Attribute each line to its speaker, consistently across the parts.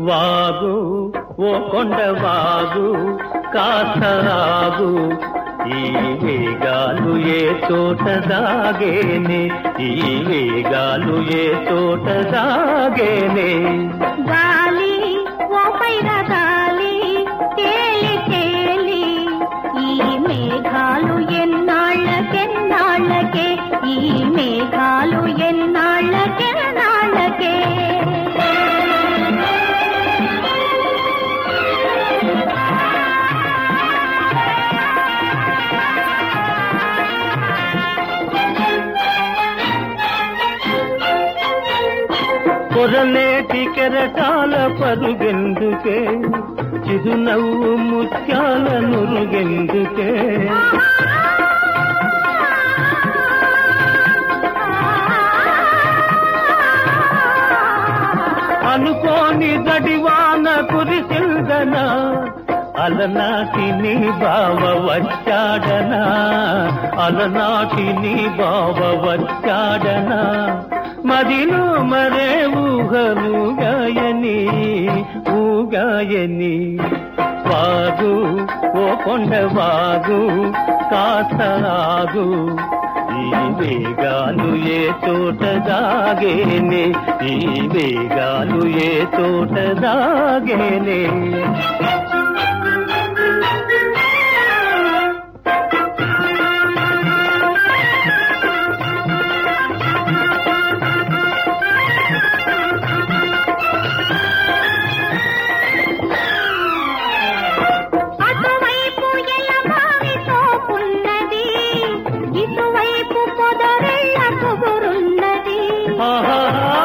Speaker 1: వాగు ఓ కొండ వాగు కాస్త ఆగు ఈ వేగాలు ఏ చోట దాగేనే ఈ వేగాలు ఏ చోట దాగేనే
Speaker 2: గాలి ఓ పైన గాలి తేలి తేలి ఈ మేఘాలు ఎన్నాళ్ళకెన్నాళ్ళకే ఈ మేఘాలు ఎన్నాళ్ళకెన్నాళ్ళకే
Speaker 1: పొరలేటి కెరటాల పరుగెందుకే చిరునవ్వు ముత్యాల నురుగెందుకే అనుకోని గడివాన కురిసిందనా అలనాటి నీ బావ వచ్చాడనా అలనాటి నీ బావ వచ్చాడనా మదిలో మరే ఊహను గాయని ఊగాయని వాగు ఓ కొండ వాగు కాస్త ఆగు ఈ వేగాలు ఏ చోట దాగేనే ఈ వేగాలు ఏ చోట దాగేనే
Speaker 2: అటువైపు ఎలమావితో పున్నది ఇటువైపు పొదరెళ్ళ పొగురున్నది
Speaker 1: ఆహా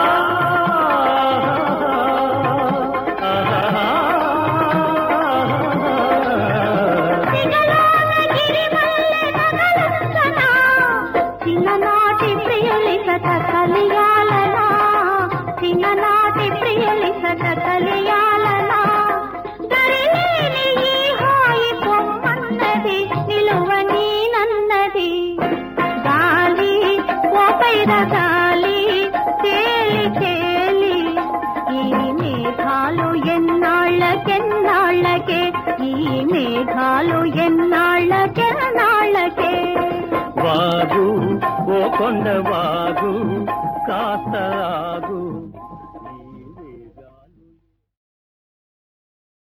Speaker 2: సిగలాల గిరిమల్లె నగలుంచనా చిన్ననాటి ప్రియులికట కలియాలనా చిన్ననాటి ప్రియులికట కలియాలనా దరిలేని ఈ హాయి పొమ్మన్నది నిలువని నన్నది గాలి ఓ పైన గాలి తేలి తేలి ఈ మేఘాలు ఎన్నాళ్ళకెన్నాళ్ళకే ఈ మేఘాలు ఎన్నాళ్ళకెన్నాళ్ళకే
Speaker 1: వాగు ఓ కొండ వాగు కాస్త ఆగు